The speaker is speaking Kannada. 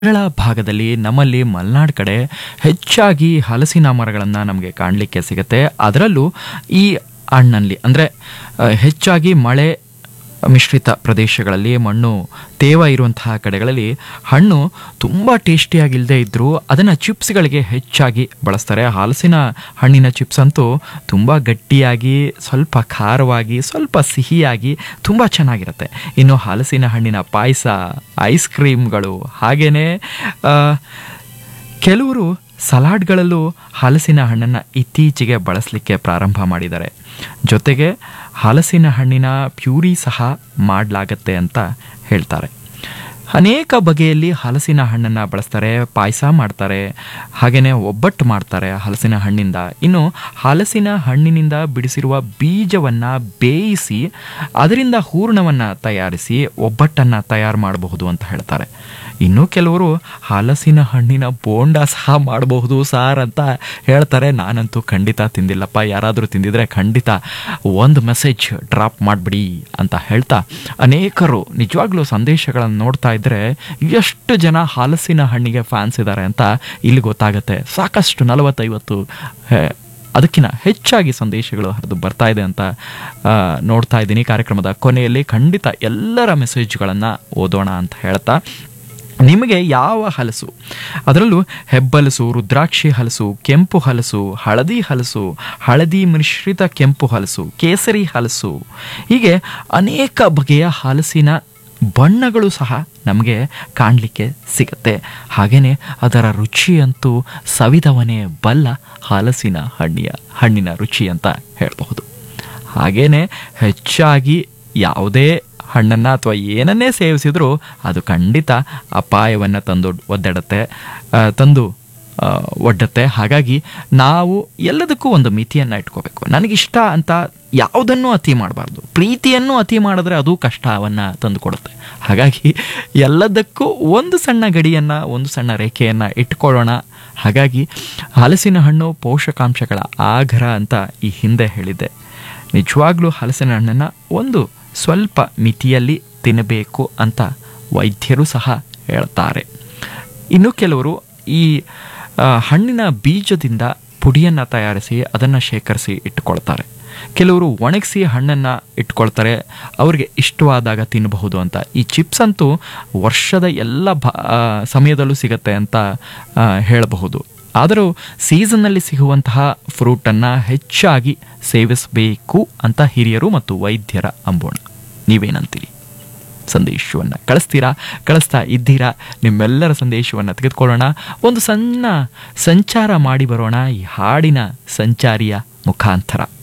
ಕೇರಳ ಭಾಗದಲ್ಲಿ ನಮ್ಮಲ್ಲಿ ಮಲೆನಾಡು ಕಡೆ ಹೆಚ್ಚಾಗಿ ಹಲಸಿನ ಮರಗಳನ್ನು ನಮಗೆ ಕಾಣಲಿಕ್ಕೆ ಸಿಗುತ್ತೆ ಅದರಲ್ಲೂ ಈ ಹಣ್ಣಲ್ಲಿ ಅಂದರೆ ಹೆಚ್ಚಾಗಿ ಮಳೆ ಮಿಶ್ರಿತ ಪ್ರದೇಶಗಳಲ್ಲಿ ಮಣ್ಣು ತೇವ ಇರುವಂತಹ ಕಡೆಗಳಲ್ಲಿ ಹಣ್ಣು ತುಂಬ ಟೇಸ್ಟಿಯಾಗಿಲ್ಲದೆ ಇದ್ದರೂ ಅದನ್ನು ಚಿಪ್ಸ್ಗಳಿಗೆ ಹೆಚ್ಚಾಗಿ ಬಳಸ್ತಾರೆ ಹಲಸಿನ ಹಣ್ಣಿನ ಚಿಪ್ಸ್ ಅಂತೂ ತುಂಬ ಗಟ್ಟಿಯಾಗಿ ಸ್ವಲ್ಪ ಖಾರವಾಗಿ ಸ್ವಲ್ಪ ಸಿಹಿಯಾಗಿ ತುಂಬ ಚೆನ್ನಾಗಿರುತ್ತೆ ಇನ್ನು ಹಲಸಿನ ಹಣ್ಣಿನ ಪಾಯಸ ಐಸ್ ಕ್ರೀಮ್ಗಳು ಹಾಗೆಯೇ ಕೆಲವರು ಸಲಾಡ್ಗಳಲ್ಲೂ ಹಲಸಿನ ಹಣ್ಣನ್ನು ಇತ್ತೀಚೆಗೆ ಬಳಸಲಿಕ್ಕೆ ಪ್ರಾರಂಭ ಮಾಡಿದ್ದಾರೆ ಜೊತೆಗೆ ಹಲಸಿನ ಹಣ್ಣಿನ ಪ್ಯೂರಿ ಸಹ ಮಾಡಲಾಗತ್ತೆ ಅಂತ ಹೇಳ್ತಾರೆ ಅನೇಕ ಬಗೆಯಲ್ಲಿ ಹಲಸಿನ ಹಣ್ಣನ್ನು ಬಳಸ್ತಾರೆ ಪಾಯಸ ಮಾಡ್ತಾರೆ ಹಾಗೆಯೇ ಒಬ್ಬಟ್ಟು ಮಾಡ್ತಾರೆ ಹಲಸಿನ ಹಣ್ಣಿಂದ ಇನ್ನು ಹಲಸಿನ ಹಣ್ಣಿನಿಂದ ಬಿಡಿಸಿರುವ ಬೀಜವನ್ನು ಬೇಯಿಸಿ ಅದರಿಂದ ಹೂರ್ಣವನ್ನು ತಯಾರಿಸಿ ಒಬ್ಬಟ್ಟನ್ನು ತಯಾರು ಮಾಡಬಹುದು ಅಂತ ಹೇಳ್ತಾರೆ ಇನ್ನು ಕೆಲವರು ಹಲಸಿನ ಹಣ್ಣಿನ ಬೋಂಡ ಸಹ ಮಾಡಬಹುದು ಸಾರ್ ಅಂತ ಹೇಳ್ತಾರೆ ನಾನಂತೂ ಖಂಡಿತ ತಿಂದಿಲ್ಲಪ್ಪ ಯಾರಾದರೂ ತಿಂದಿದ್ರೆ ಖಂಡಿತ ಒಂದು ಮೆಸೇಜ್ ಡ್ರಾಪ್ ಮಾಡಿಬಿಡಿ ಅಂತ ಹೇಳ್ತಾ ಅನೇಕರು ನಿಜವಾಗ್ಲೂ ಸಂದೇಶಗಳನ್ನು ನೋಡ್ತಾ ಇದ್ದರೆ ಎಷ್ಟು ಜನ ಹಲಸಿನ ಹಣ್ಣಿಗೆ ಫ್ಯಾನ್ಸ್ ಇದ್ದಾರೆ ಅಂತ ಇಲ್ಲಿ ಗೊತ್ತಾಗುತ್ತೆ ಸಾಕಷ್ಟು ನಲವತ್ತೈವತ್ತು ಅದಕ್ಕಿಂತ ಹೆಚ್ಚಾಗಿ ಸಂದೇಶಗಳು ಹರಿದು ಬರ್ತಾ ಇದೆ ಅಂತ ಆ, ನೋಡ್ತಾ ಇದ್ದೀನಿ ಕಾರ್ಯಕ್ರಮದ ಕೊನೆಯಲ್ಲಿ ಖಂಡಿತ ಎಲ್ಲರ ಮೆಸೇಜ್ಗಳನ್ನು ಓದೋಣ ಅಂತ ಹೇಳ್ತಾ ನಿಮಗೆ ಯಾವ ಹಲಸು ಅದರಲ್ಲೂ ಹೆಬ್ಬಲಸು ರುದ್ರಾಕ್ಷಿ ಹಲಸು ಕೆಂಪು ಹಲಸು ಹಳದಿ ಹಲಸು ಹಳದಿ ಮಿಶ್ರಿತ ಕೆಂಪು ಹಲಸು ಕೇಸರಿ ಹಲಸು ಹೀಗೆ ಅನೇಕ ಬಗೆಯ ಹಲಸಿನ ಬಣ್ಣಗಳು ಸಹ ನಮಗೆ ಕಾಣಲಿಕ್ಕೆ ಸಿಗುತ್ತೆ ಹಾಗೆಯೇ ಅದರ ರುಚಿಯಂತೂ ಸವಿದವನೇ ಬಲ್ಲ ಹಲಸಿನ ಹಣ್ಣಿಯ ಹಣ್ಣಿನ ರುಚಿ ಅಂತ ಹೇಳಬಹುದು ಹಾಗೇನೆ ಹೆಚ್ಚಾಗಿ ಯಾವುದೇ ಹಣ್ಣನ್ನು ಅಥವಾ ಏನನ್ನೇ ಸೇವಿಸಿದರೂ ಅದು ಖಂಡಿತ ಅಪಾಯವನ್ನು ತಂದು ಒದ್ದಾಡುತ್ತೆ ಆ, ತಂದು ಆ, ಒಡ್ಡತ್ತೆ ಹಾಗಾಗಿ ನಾವು ಎಲ್ಲದಕ್ಕೂ ಒಂದು ಮಿತಿಯನ್ನು ಇಟ್ಕೋಬೇಕು ನನಗಿಷ್ಟ ಅಂತ ಯಾವುದನ್ನೂ ಅತಿ ಮಾಡಬಾರ್ದು ಪ್ರೀತಿಯನ್ನು ಅತಿ ಮಾಡಿದ್ರೆ ಅದು ಕಷ್ಟವನ್ನು ತಂದುಕೊಡುತ್ತೆ ಹಾಗಾಗಿ ಎಲ್ಲದಕ್ಕೂ ಒಂದು ಸಣ್ಣ ಗಡಿಯನ್ನು ಒಂದು ಸಣ್ಣ ರೇಖೆಯನ್ನು ಇಟ್ಕೊಳ್ಳೋಣ ಹಾಗಾಗಿ ಹಲಸಿನ ಹಣ್ಣು ಪೋಷಕಾಂಶಗಳ ಆಗರ ಅಂತ ಈ ಹಿಂದೆ ಹೇಳಿದ್ದೆ ನಿಜವಾಗ್ಲೂ ಹಲಸಿನ ಹಣ್ಣನ್ನು ಒಂದು ಸ್ವಲ್ಪ ಮಿತಿಯಲ್ಲಿ ತಿನ್ನಬೇಕು ಅಂತ ವೈದ್ಯರು ಸಹ ಹೇಳ್ತಾರೆ ಇನ್ನು ಕೆಲವರು ಈ ಆ, ಹಣ್ಣಿನ ಬೀಜದಿಂದ ಪುಡಿಯನ್ನು ತಯಾರಿಸಿ ಅದನ್ನು ಶೇಖರಿಸಿ ಇಟ್ಕೊಳ್ತಾರೆ ಕೆಲವರು ಒಣಗಿಸಿ ಹಣ್ಣನ್ನು ಇಟ್ಕೊಳ್ತಾರೆ ಅವ್ರಿಗೆ ಇಷ್ಟವಾದಾಗ ತಿನ್ನಬಹುದು ಅಂತ ಈ ಚಿಪ್ಸ್ ಅಂತೂ ವರ್ಷದ ಎಲ್ಲ ಭಾ ಆ, ಸಮಯದಲ್ಲೂ ಸಿಗತ್ತೆ ಅಂತ ಆ, ಹೇಳಬಹುದು ಆದರೂ ಸೀಸನ್ನಲ್ಲಿ ಸಿಗುವಂತಹ ಫ್ರೂಟನ್ನು ಹೆಚ್ಚಾಗಿ ಸೇವಿಸಬೇಕು ಅಂತ ಹಿರಿಯರು ಮತ್ತು ವೈದ್ಯರ ಅಂಬೋಣ ನೀವೇನಂತೀರಿ ಸಂದೇಶವನ್ನು ಕಳಿಸ್ತೀರಾ ಕಳಿಸ್ತಾ ಇದ್ದೀರಾ ನಿಮ್ಮೆಲ್ಲರ ಸಂದೇಶವನ್ನು ತೆಗೆದುಕೊಳ್ಳೋಣ ಒಂದು ಸಣ್ಣ ಸಂಚಾರ ಮಾಡಿ ಬರೋಣ ಈ ಹಾಡಿನ ಸಂಚಾರಿಯ ಮುಖಾಂತರ